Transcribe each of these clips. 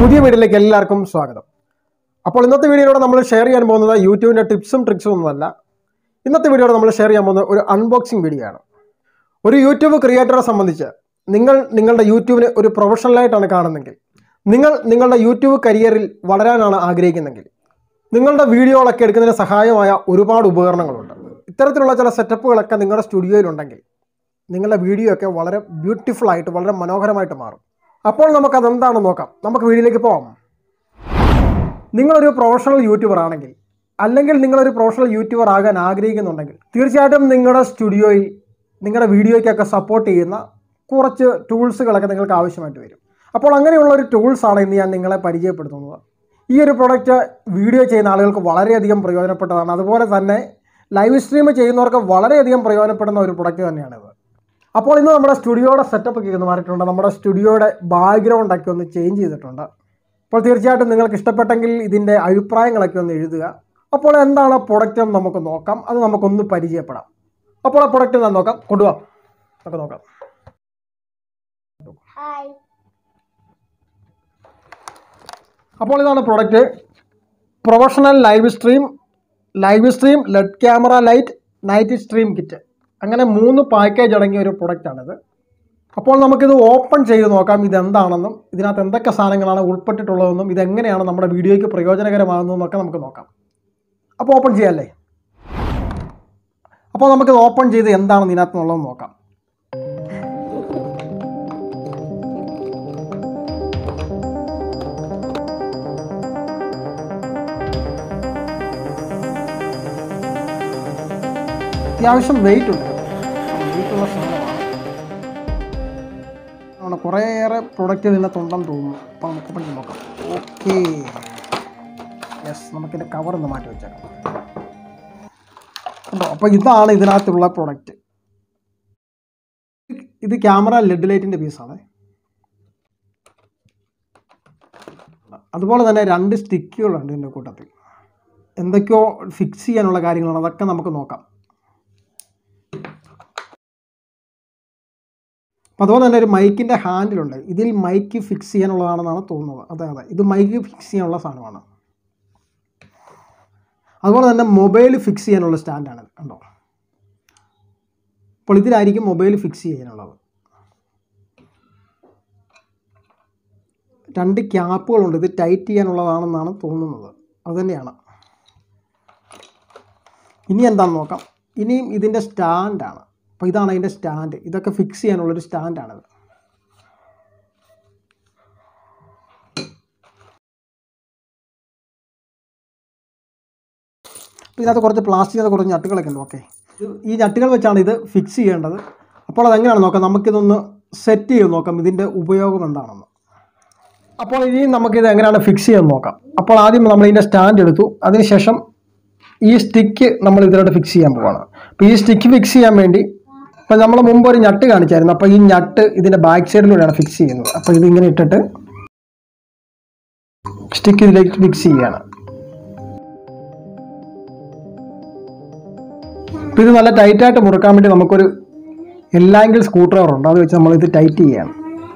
പുതിയ വീഡിയോയിലേക്ക് എല്ലാവർക്കും സ്വാഗതം അപ്പോൾ ഇന്നത്തെ വീഡിയോയിലൂടെ നമ്മൾ ഷെയർ ചെയ്യാൻ പോകുന്നത് യൂട്യൂബിൻ്റെ ടിപ്സും ട്രിക്സും ഒന്നുമല്ല ഇന്നത്തെ വീഡിയോയിൽ നമ്മൾ ഷെയർ ചെയ്യാൻ പോകുന്നത് ഒരു അൺബോക്സിംഗ് വീഡിയോ ആണ് ഒരു യൂട്യൂബ് ക്രിയേറ്ററെ സംബന്ധിച്ച് നിങ്ങൾ നിങ്ങളുടെ യൂട്യൂബിനെ ഒരു പ്രൊഫഷണലായിട്ടാണ് കാണുന്നതെങ്കിൽ നിങ്ങൾ നിങ്ങളുടെ യൂട്യൂബ് കരിയറിൽ വളരാനാണ് ആഗ്രഹിക്കുന്നെങ്കിൽ നിങ്ങളുടെ വീഡിയോകളൊക്കെ എടുക്കുന്നതിന് സഹായമായ ഒരുപാട് ഉപകരണങ്ങളുണ്ട് ഇത്തരത്തിലുള്ള ചില സെറ്റപ്പുകളൊക്കെ നിങ്ങളുടെ സ്റ്റുഡിയോയിലുണ്ടെങ്കിൽ നിങ്ങളുടെ വീഡിയോ ഒക്കെ വളരെ ബ്യൂട്ടിഫുൾ ആയിട്ട് വളരെ മനോഹരമായിട്ട് മാറും അപ്പോൾ നമുക്ക് അതെന്താണെന്ന് നോക്കാം നമുക്ക് വീഡിയോയിലേക്ക് പോകാം നിങ്ങളൊരു പ്രൊഫഷണൽ യൂട്യൂബർ ആണെങ്കിൽ അല്ലെങ്കിൽ നിങ്ങളൊരു പ്രൊഫഷണൽ യൂട്യൂബർ ആകാൻ ആഗ്രഹിക്കുന്നുണ്ടെങ്കിൽ തീർച്ചയായിട്ടും നിങ്ങളുടെ സ്റ്റുഡിയോയിൽ നിങ്ങളുടെ വീഡിയോയ്ക്കൊക്കെ സപ്പോർട്ട് ചെയ്യുന്ന കുറച്ച് ടൂൾസുകളൊക്കെ നിങ്ങൾക്ക് ആവശ്യമായിട്ട് വരും അപ്പോൾ അങ്ങനെയുള്ള ഒരു ടൂൾസാണ് ഇന്ന് ഞാൻ നിങ്ങളെ പരിചയപ്പെടുത്തുന്നത് ഈ ഒരു പ്രൊഡക്റ്റ് വീഡിയോ ചെയ്യുന്ന ആളുകൾക്ക് വളരെയധികം പ്രയോജനപ്പെട്ടതാണ് അതുപോലെ തന്നെ ലൈവ് സ്ട്രീം ചെയ്യുന്നവർക്ക് വളരെയധികം പ്രയോജനപ്പെടുന്ന ഒരു പ്രൊഡക്റ്റ് തന്നെയാണിത് അപ്പോൾ ഇന്ന് നമ്മുടെ സ്റ്റുഡിയോയുടെ സെറ്റപ്പ് ഒക്കെ ഒന്ന് മാറിയിട്ടുണ്ട് നമ്മുടെ സ്റ്റുഡിയോയുടെ ബാക്ക്ഗ്രൗണ്ട് ഒക്കെ ഒന്ന് ചേഞ്ച് ചെയ്തിട്ടുണ്ട് അപ്പോൾ തീർച്ചയായിട്ടും നിങ്ങൾക്ക് ഇഷ്ടപ്പെട്ടെങ്കിൽ ഇതിൻ്റെ അഭിപ്രായങ്ങളൊക്കെ ഒന്ന് എഴുതുക അപ്പോൾ എന്താണ് പ്രൊഡക്റ്റ് എന്ന് നമുക്ക് നോക്കാം അത് നമുക്കൊന്ന് പരിചയപ്പെടാം അപ്പോൾ ആ പ്രൊഡക്റ്റ് എന്താ നോക്കാം കൊണ്ടുപോകാം നമുക്ക് നോക്കാം ഹായ് അപ്പോൾ ഇതാണ് product professional live stream live stream LED camera light night stream kit അങ്ങനെ മൂന്ന് പാക്കേജ് അടങ്ങിയ ഒരു പ്രൊഡക്റ്റാണിത് അപ്പോൾ നമുക്കിത് ഓപ്പൺ ചെയ്ത് നോക്കാം ഇതെന്താണെന്നും ഇതിനകത്ത് എന്തൊക്കെ സാധനങ്ങളാണ് ഉൾപ്പെട്ടിട്ടുള്ളതെന്നും ഇതെങ്ങനെയാണ് നമ്മുടെ വീഡിയോയ്ക്ക് പ്രയോജനകരമാകുന്നതെന്നൊക്കെ നമുക്ക് നോക്കാം അപ്പോൾ ഓപ്പൺ ചെയ്യാമല്ലേ അപ്പോൾ നമുക്കിത് ഓപ്പൺ ചെയ്ത് എന്താണെന്ന് ഇതിനകത്തുള്ളതെന്ന് നോക്കാം അത്യാവശ്യം വെയിറ്റ് ഉണ്ട് വെയിറ്റ് ഉള്ള സാധനമാണ് ആണ് കുറേയേറെ പ്രൊഡക്റ്റ് ഇതിനകത്തുണ്ടെന്ന് തോന്നുന്നു അപ്പോൾ നമുക്ക് ഓപ്പൺ ചെയ്ത് നോക്കാം ഓക്കെ യെസ് നമുക്കിൻ്റെ കവർ ഒന്ന് മാറ്റി വെച്ചേക്കാം കണ്ടോ അപ്പോൾ ഇതാണ് ഇതിനകത്തുള്ള പ്രൊഡക്റ്റ് ഇത് ക്യാമറ ലെഡ് ലൈറ്റിൻ്റെ പീസാണ് അതുപോലെ തന്നെ രണ്ട് സ്റ്റിക്കുകളുണ്ട് ഇതിൻ്റെ കൂട്ടത്തിൽ എന്തൊക്കെയോ ഫിക്സ് ചെയ്യാനുള്ള കാര്യങ്ങളാണ് അതൊക്കെ നമുക്ക് നോക്കാം അപ്പോൾ അതുപോലെ തന്നെ ഒരു മൈക്കിൻ്റെ ഹാൻഡിലുണ്ട് ഇതിൽ മൈക്ക് ഫിക്സ് ചെയ്യാനുള്ളതാണെന്നാണ് തോന്നുന്നത് അതെ അതെ ഇത് മൈക്ക് ഫിക്സ് ചെയ്യാനുള്ള സാധനമാണ് അതുപോലെ തന്നെ മൊബൈൽ ഫിക്സ് ചെയ്യാനുള്ള സ്റ്റാൻഡാണ് കണ്ടോ അപ്പോൾ ഇതിലായിരിക്കും മൊബൈൽ ഫിക്സ് ചെയ്യാനുള്ളത് രണ്ട് ക്യാപ്പുകളുണ്ട് ഇത് ടൈറ്റ് ചെയ്യാനുള്ളതാണെന്നാണ് തോന്നുന്നത് അതുതന്നെയാണ് ഇനി എന്താണെന്ന് നോക്കാം ഇനിയും ഇതിൻ്റെ സ്റ്റാൻഡാണ് അപ്പോൾ ഇതാണ് അതിൻ്റെ സ്റ്റാൻഡ് ഇതൊക്കെ ഫിക്സ് ചെയ്യാനുള്ളൊരു സ്റ്റാൻഡാണിത് അപ്പോൾ ഇതിനകത്ത് കുറച്ച് പ്ലാസ്റ്റിക്കിനകത്ത് കുറച്ച് ഞട്ടുകളൊക്കെ ഉണ്ട് ഓക്കെ ഈ ഞട്ടുകൾ വെച്ചാണ് ഇത് ഫിക്സ് ചെയ്യേണ്ടത് അപ്പോൾ അതെങ്ങനെയാണ് നോക്കാം നമുക്കിതൊന്ന് സെറ്റ് ചെയ്ത് നോക്കാം ഇതിൻ്റെ ഉപയോഗം എന്താണെന്ന് അപ്പോൾ ഇനി നമുക്കിത് എങ്ങനെയാണ് ഫിക്സ് ചെയ്യാൻ നോക്കാം അപ്പോൾ ആദ്യം നമ്മൾ ഇതിൻ്റെ സ്റ്റാൻഡ് എടുത്തു അതിനുശേഷം ഈ സ്റ്റിക്ക് നമ്മൾ ഇതിലോട്ട് ഫിക്സ് ചെയ്യാൻ പോവാണ് അപ്പോൾ ഈ സ്റ്റിക്ക് ഫിക്സ് ചെയ്യാൻ വേണ്ടി അപ്പോൾ നമ്മൾ മുമ്പ് ഒരു ഞട്ട് കാണിച്ചായിരുന്നു അപ്പോൾ ഈ ഞട്ട് ഇതിൻ്റെ ബാക്ക് സൈഡിലൂടെയാണ് ഫിക്സ് ചെയ്യുന്നത് അപ്പോൾ ഇതിങ്ങനെ ഇട്ടിട്ട് സ്റ്റിക്ക് ഇതിലേക്ക് ഫിക്സ് ചെയ്യുകയാണ് അപ്പോൾ ഇത് നല്ല ടൈറ്റായിട്ട് മുറുക്കാൻ വേണ്ടി നമുക്കൊരു എല്ലാങ്കിൽ സ്ക്രൂ ഡ്രൈവർ ഉണ്ട് അത് വെച്ച് നമ്മൾ ഇത് ടൈറ്റ് ചെയ്യുകയാണ്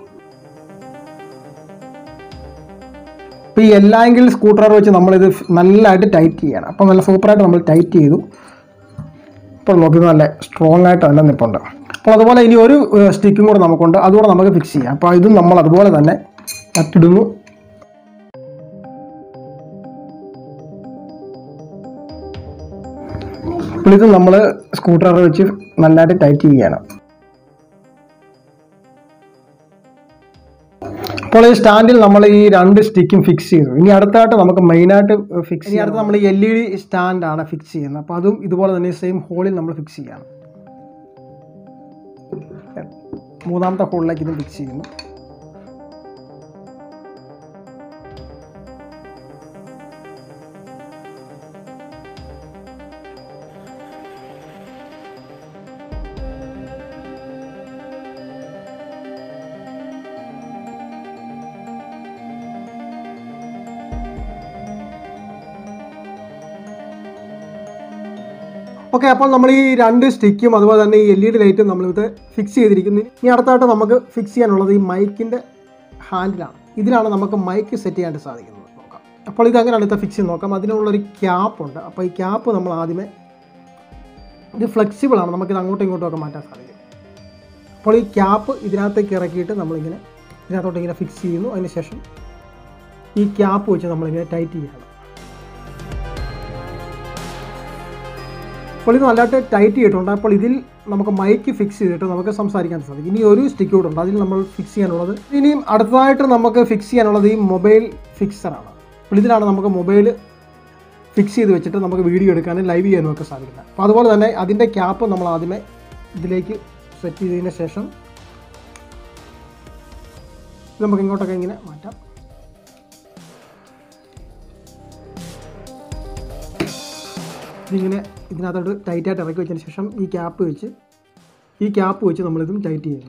അപ്പോൾ ഈ എല്ലാങ്കിൽ സ്ക്രൂ ഡ്രൈവർ വെച്ച് നമ്മളിത് നല്ലതായിട്ട് ടൈറ്റ് ചെയ്യണം അപ്പോൾ നല്ല സൂപ്പറായിട്ട് നമ്മൾ ടൈറ്റ് ചെയ്തു ഇപ്പോൾ നോക്കി നല്ല സ്ട്രോങ് ആയിട്ട് തന്നെ നിൽപ്പുണ്ട് അപ്പോൾ അതുപോലെ ഇനി ഒരു സ്റ്റിക്കും കൂടെ നമുക്കുണ്ട് അതുകൂടെ നമുക്ക് ഫിക്സ് ചെയ്യാം അപ്പോൾ ഇതും നമ്മൾ അതുപോലെ തന്നെ നട്ടിടുന്നു അപ്പോൾ ഇത് നമ്മൾ സ്ക്രൂ ഡ്രൈവർ വെച്ച് നല്ലതായിട്ട് ടൈറ്റ് ചെയ്യുകയാണ് അപ്പോൾ ഈ സ്റ്റാൻഡിൽ നമ്മൾ ഈ രണ്ട് സ്റ്റിക്കും ഫിക്സ് ചെയ്തു ഇനി അടുത്തായിട്ട് നമുക്ക് മെയിനായിട്ട് ഫിക്സ് ഇനി അടുത്ത് നമ്മൾ ഈ എൽ ഇ ഡി സ്റ്റാൻഡാണ് ഫിക്സ് ചെയ്യുന്നത് അപ്പോൾ അതും ഇതുപോലെ തന്നെ സെയിം ഹോളിൽ നമ്മൾ ഫിക്സ് ചെയ്യണം മൂന്നാമത്തെ ഹോളിലേക്ക് ഇത് ഫിക്സ് ചെയ്യുന്നു ഓക്കെ അപ്പോൾ നമ്മൾ ഈ രണ്ട് സ്റ്റിക്കും അതുപോലെ തന്നെ ഈ എൽ ഇ ഡി ലൈറ്റും നമ്മളിത് ഫിക്സ് ചെയ്തിരിക്കുന്നു ഇനി അടുത്തായിട്ട് നമുക്ക് ഫിക്സ് ചെയ്യാനുള്ളത് ഈ മൈക്കിൻ്റെ ഹാൻഡിലാണ് ഇതിലാണ് നമുക്ക് മൈക്ക് സെറ്റ് ചെയ്യാനായിട്ട് സാധിക്കുന്നത് നോക്കാം അപ്പോൾ ഇത് എങ്ങനെയാണ് ഇത് ഫിക്സ് ചെയ്ത് നോക്കാം അതിനുള്ളൊരു ക്യാപ്പ് ഉണ്ട് അപ്പോൾ ഈ ക്യാപ്പ് നമ്മൾ ആദ്യമേ ഇത് ഫ്ലെക്സിബിൾ ആണ് നമുക്കിത് അങ്ങോട്ടും ഇങ്ങോട്ടും ഒക്കെ മാറ്റാൻ സാധിക്കും അപ്പോൾ ഈ ക്യാപ്പ് ഇതിനകത്തേക്ക് ഇറക്കിയിട്ട് നമ്മളിങ്ങനെ ഇതിനകത്തോട്ട് ഇങ്ങനെ ഫിക്സ് ചെയ്യുന്നു അതിനുശേഷം ഈ ക്യാപ്പ് വെച്ച് നമ്മളിങ്ങനെ ടൈറ്റ് ചെയ്യണം അപ്പോൾ ഇത് നല്ലതായിട്ട് ടൈറ്റ് ചെയ്തിട്ടുണ്ട് അപ്പോൾ ഇതിൽ നമുക്ക് മൈക്ക് ഫിക്സ് ചെയ്തിട്ട് നമുക്ക് സംസാരിക്കാൻ സാധിക്കും ഇനി ഒരു സ്റ്റിക്ക് കൂടെ ഉണ്ട് അതിൽ നമ്മൾ ഫിക്സ് ചെയ്യാനുള്ളത് ഇനിയും അടുത്തതായിട്ട് നമുക്ക് ഫിക്സ് ചെയ്യാനുള്ളത് ഈ മൊബൈൽ ഫിക്സറാണ് അപ്പോൾ ഇതിലാണ് നമുക്ക് മൊബൈൽ ഫിക്സ് ചെയ്ത് വെച്ചിട്ട് നമുക്ക് വീഡിയോ എടുക്കാനും ലൈവ് ചെയ്യാനും ഒക്കെ സാധിക്കുന്നത് അപ്പോൾ അതുപോലെ തന്നെ അതിൻ്റെ ക്യാപ്പ് നമ്മൾ ആദ്യമേ ഇതിലേക്ക് സെറ്റ് ചെയ്തതിന് ശേഷം ഇത് നമുക്ക് ഇങ്ങോട്ടൊക്കെ ഇങ്ങനെ മാറ്റാം ഇതിങ്ങനെ ഇതിനകത്തോട്ട് ടൈറ്റായിട്ട് ഇറക്കി വെച്ചതിന് ശേഷം ഈ ക്യാപ്പ് വെച്ച് ഈ ക്യാപ്പ് വെച്ച് നമ്മളിതും ടൈറ്റ് ചെയ്യുന്നു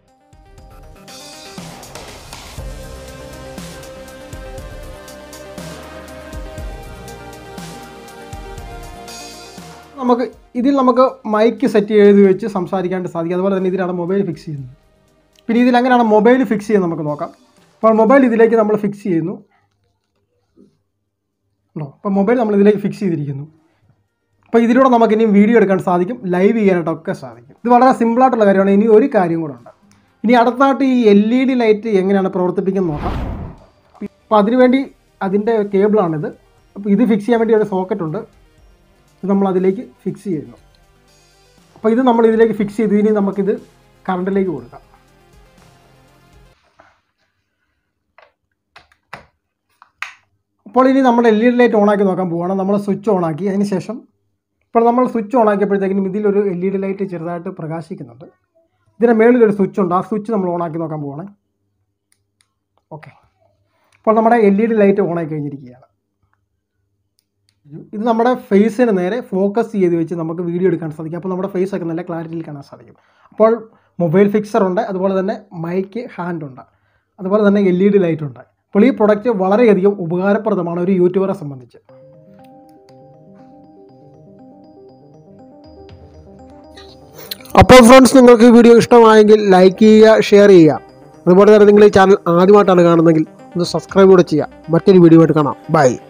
നമുക്ക് ഇതിൽ നമുക്ക് മൈക്ക് സെറ്റ് ചെയ്ത് വെച്ച് സംസാരിക്കാണ്ട് സാധിക്കും അതുപോലെ തന്നെ ഇതിലാണ് മൊബൈൽ ഫിക്സ് ചെയ്യുന്നത് പിന്നെ ഇതിൽ എങ്ങനെയാണ് മൊബൈൽ ഫിക്സ് ചെയ്യുന്നത് നമുക്ക് നോക്കാം അപ്പോൾ മൊബൈൽ ഇതിലേക്ക് നമ്മൾ ഫിക്സ് ചെയ്യുന്നു ഉണ്ടോ അപ്പോൾ മൊബൈൽ നമ്മൾ ഇതിലേക്ക് ഫിക്സ് ചെയ്തിരിക്കുന്നു അപ്പോൾ ഇതിലൂടെ നമുക്ക് ഇനിയും വീഡിയോ എടുക്കാൻ സാധിക്കും ലൈവ് ചെയ്യാനായിട്ടൊക്കെ സാധിക്കും ഇത് വളരെ സിമ്പിളായിട്ടുള്ള കാര്യമാണ് ഇനി ഒരു കാര്യം കൂടെ ഉണ്ട് ഇനി അടുത്തായിട്ട് ഈ എൽ ഇ ഡി ലൈറ്റ് എങ്ങനെയാണ് പ്രവർത്തിപ്പിക്കുന്നത് നോക്കാം അപ്പോൾ അതിനുവേണ്ടി അതിൻ്റെ കേബിളാണിത് അപ്പോൾ ഇത് ഫിക്സ് ചെയ്യാൻ വേണ്ടി ഒരു സോക്കറ്റ് ഉണ്ട് ഇത് നമ്മൾ അതിലേക്ക് ഫിക്സ് ചെയ്യുന്നു അപ്പോൾ ഇത് നമ്മൾ ഇതിലേക്ക് ഫിക്സ് ചെയ്ത് ഇനി നമുക്കിത് കറണ്ടിലേക്ക് കൊടുക്കാം അപ്പോൾ ഇനി നമ്മൾ എൽ ഇ ഡി ലൈറ്റ് ഓണാക്കി നോക്കാൻ പോവുകയാണ് നമ്മൾ സ്വിച്ച് ഓണാക്കി അതിന് ശേഷം ഇപ്പോൾ നമ്മൾ സ്വിച്ച് ഓണാക്കിയപ്പോഴത്തേക്കും ഇതിലൊരു എൽ ഇ ഡി ലൈറ്റ് ചെറുതായിട്ട് പ്രകാശിക്കുന്നുണ്ട് ഇതിൻ്റെ മേളിൽ ഒരു സ്വിച്ച് ഉണ്ട് ആ സ്വിച്ച് നമ്മൾ ഓണാക്കി നോക്കാൻ പോവാണ് ഓക്കെ അപ്പോൾ നമ്മുടെ എൽ ഇ ഡി ലൈറ്റ് ഓണാക്കി കഴിഞ്ഞിരിക്കുകയാണ് ഇത് നമ്മുടെ ഫേസിന് നേരെ ഫോക്കസ് ചെയ്ത് വെച്ച് നമുക്ക് വീഡിയോ എടുക്കാൻ സാധിക്കും അപ്പോൾ നമ്മുടെ ഫേസ് ഒക്കെ നല്ല ക്ലാരിറ്റിയിൽ കാണാൻ സാധിക്കും അപ്പോൾ മൊബൈൽ ഫിക്സർ ഉണ്ട് അതുപോലെ തന്നെ മൈക്ക് ഹാൻഡ് ഉണ്ട് അതുപോലെ തന്നെ എൽ ഇ ഡി ലൈറ്റ് ഉണ്ട് അപ്പോൾ ഈ പ്രൊഡക്റ്റ് വളരെയധികം ഉപകാരപ്രദമാണ് ഒരു യൂട്യൂബറെ സംബന്ധിച്ച് അപ്പോൾ ഫ്രണ്ട്സ് നിങ്ങൾക്ക് ഈ വീഡിയോ ഇഷ്ടമായെങ്കിൽ ലൈക്ക് ചെയ്യുക ഷെയർ ചെയ്യുക അതുപോലെ തന്നെ നിങ്ങൾ ഈ ചാനൽ ആദ്യമായിട്ടാണ് കാണുന്നതെങ്കിൽ ഒന്ന് സബ്സ്ക്രൈബ് കൂടെ ചെയ്യുക മറ്റൊരു വീഡിയോ ആയിട്ട് കാണാം ബൈ